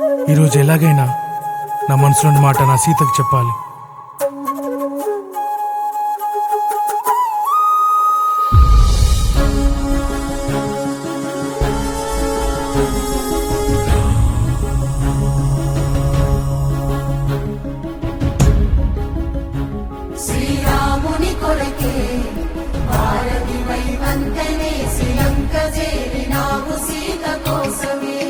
ఈరోజు ఎలాగైనా నా మనసులోని మాట నా సీతకు చెప్పాలి శ్రీరాముని కొరకే భారతివై వంతనే శ్రీలంక చేరినావు సీత కోసమే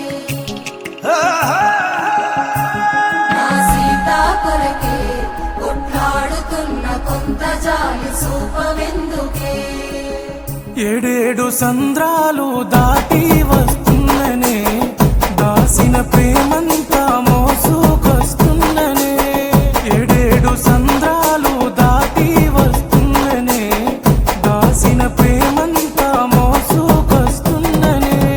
నా సీత కొరకే కొట్లాడుతున్న కొంత జాలి సూపవెందుకే ఏడేడు సంద్రాలు దాటి వస్తున్ననే దాసిన ప్రేమంతా మోసుకొస్తున్ననే ఏడేడు సంద్రాలు దాటి వస్తున్ననే దాసిన ప్రేమంతా మోసుకొస్తున్ననే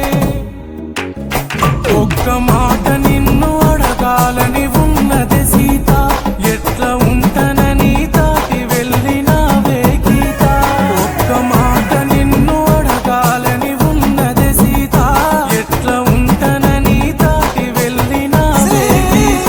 ఒక్క మాట నిన్ను అడగాలని ఉన్నది సీత ఎట్లా ఉంటనని దాటి వెళ్ళినావే గీత ఒక్క మాట నిన్ను అడగాలని ఉన్నది సీత ఎట్లా ఉంటనని దాటి వెళ్ళినావే గీత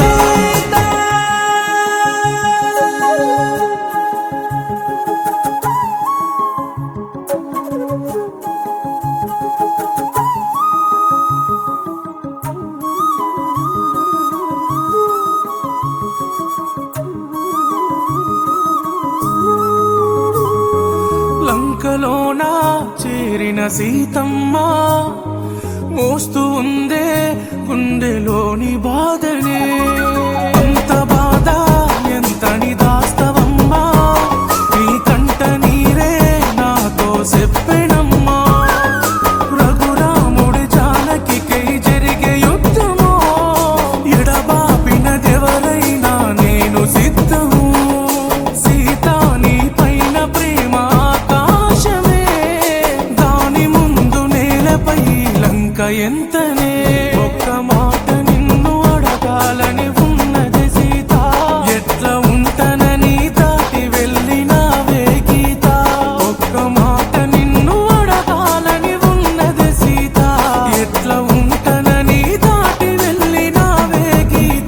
లంకలోన చేరిన సీతమ్మ మోస్తూ ఉందే గుండెలోని బాధనే అంత బాధ ఎంతని దాస్తవమ్మా నీ కంట నీరే నాతో చెప్పెనమ్మా రఘురాముడి జానకికై జరిగే యుద్ధము ఎడబాపినదెవరైనా నేను సిద్ధము సీతా నీ పైన ప్రేమ ఆకాశమే దాని ముందు నేలపై లంక ఎంతనే ఒక్క మాట నిన్ను అడగాలని ఉన్నది సీత ఎట్లా ఉంటనని దాటి వెళ్ళినావే గీత ఒక్క మాట నిన్ను అడగాలని ఉన్నది సీత ఎట్లా ఉంటనని దాటి వెళ్ళినావే గీత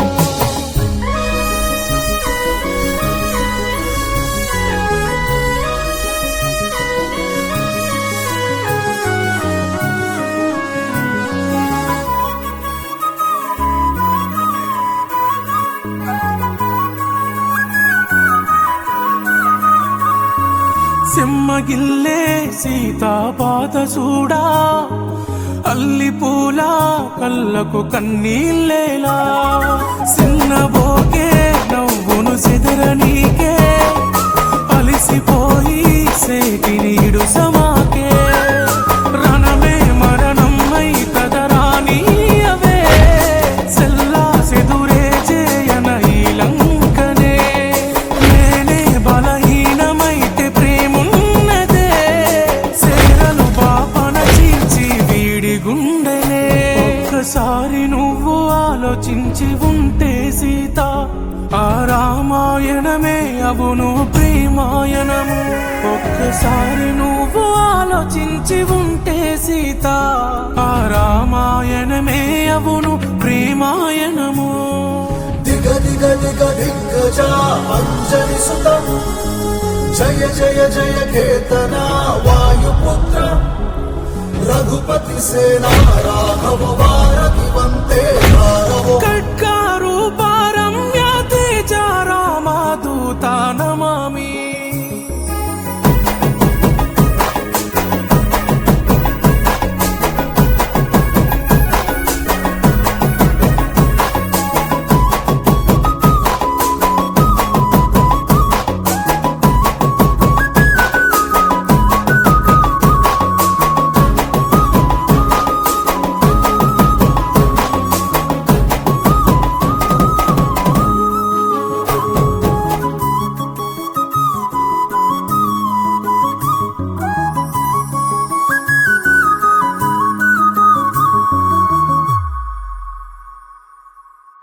సెమ్మగిల్లే సీతాపాత చూడా అల్లి పూల కళ్ళకు కన్నీళ్ళేలా సిన్నబోకే నవ్వును సెదరనీకే అలిసిపోయి సేటి నీడు సమాకే రణమే మరణమై కదరాని అవే సెల్లా సెదురే చేయన ఈ లంకనే నేనే బలహీనమైతే ప్రేమున్నదే సేరలు పాపన చీల్చి వీడి గుండెనే ఒక్కసారి నువ్వు ఆలోచించి ఉంటే సీత ఆ రామాయణమే అవును ప్రేమాయణము ఒక్కసారి నువ్వు ఆలోచించి ఉంటే సీత ఆ రామాయణమే అవును ప్రేమాయణము దిగ దిగ దిగ దిగ్గజ అంజలి సుతం జయ జయ జయ కేతన వాయుపుత్ర రఘుపతి సేనా రాఘవ వారధి వంతే